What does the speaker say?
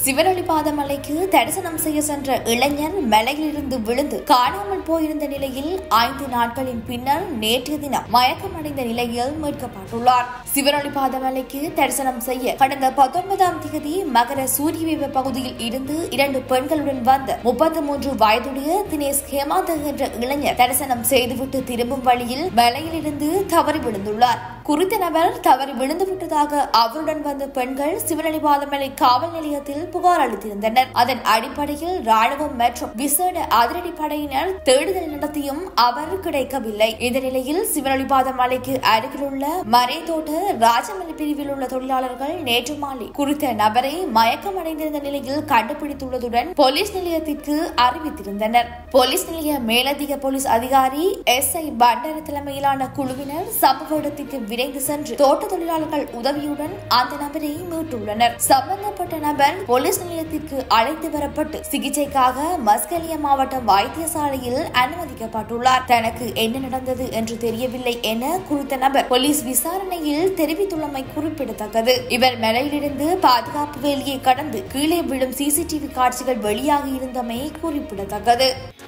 சிவனொளிபாத மலைக்கு தரிசனம் செய்ய சென்ற இளைஞர் மலையிலிருந்து விழுந்து காணாமல் போயிருந்த நிலையில் ஐந்து நாட்களின் பின்னர் நேற்றைய தினம் மயக்கமடைந்த நிலையில் மீட்கப்பட்டுள்ளார் சிவனொளிபாத மலைக்கு தரிசனம் செய்ய கடந்த பத்தொன்பதாம் தேதி மகர சூரியவீப பகுதியில் இருந்து இரண்டு பெண்களுடன் வந்த முப்பத்தி மூன்று வயதுடைய தினேஷ் ஹேமாந்த் என்ற இளைஞர் தரிசனம் செய்துவிட்டு திரும்பும் வழியில் மலையிலிருந்து தவறி விழுந்துள்ளார் குறித்த நபர் தவறி விழுந்து விட்டதாக அவருடன் வந்த பெண்கள் சிவனடிபாதமலை காவல் நிலையத்தில் புகார் அளித்திருந்தனர் அதன் அடிப்படையில் ராணுவம் மற்றும் விசேட அதிரடி படையினர் தேடுதல் நடத்தியும் அவர் கிடைக்கவில்லை இந்த நிலையில் சிவனொளிபாத மலைக்கு அருகிலுள்ள மறைதோட்ட ராஜமலை பிரிவில் உள்ள தொழிலாளர்கள் நேற்று மாலை குறித்த நபரை மயக்கமடைந்திருந்த நிலையில் கண்டுபிடித்துள்ளதுடன் போலீஸ் நிலையத்திற்கு அறிவித்திருந்தனர் போலீஸ் நிலைய மேலதிக போலீஸ் அதிகாரி எஸ் ஐ பண்டர தலைமையிலான குழுவினர் சம்பவ இடத்திற்கு விரைந்து சென்று தோட்ட தொழிலாளர்கள் உதவியுடன் அந்த நபரை மீட்டுள்ளனர் சம்பந்தப்பட்ட நபர் போலீஸ் நிலையத்திற்கு அழைத்து வரப்பட்டு சிகிச்சைக்காக மஸ்கலிய மாவட்ட வைத்தியசாலையில் அனுமதிக்கப்பட்டுள்ளார் தனக்கு என்ன நடந்தது என்று தெரியவில்லை என குறித்த நபர் போலீஸ் விசாரணையில் தெரிவித்துள்ளமை குறிப்பிடத்தக்கது இவர் மலையிலிருந்து பாதுகாப்பு வேலியை கடந்து கீழே விழும் சிசிடிவி காட்சிகள் வெளியாகி இருந்தமை குறிப்பிடத்தக்கது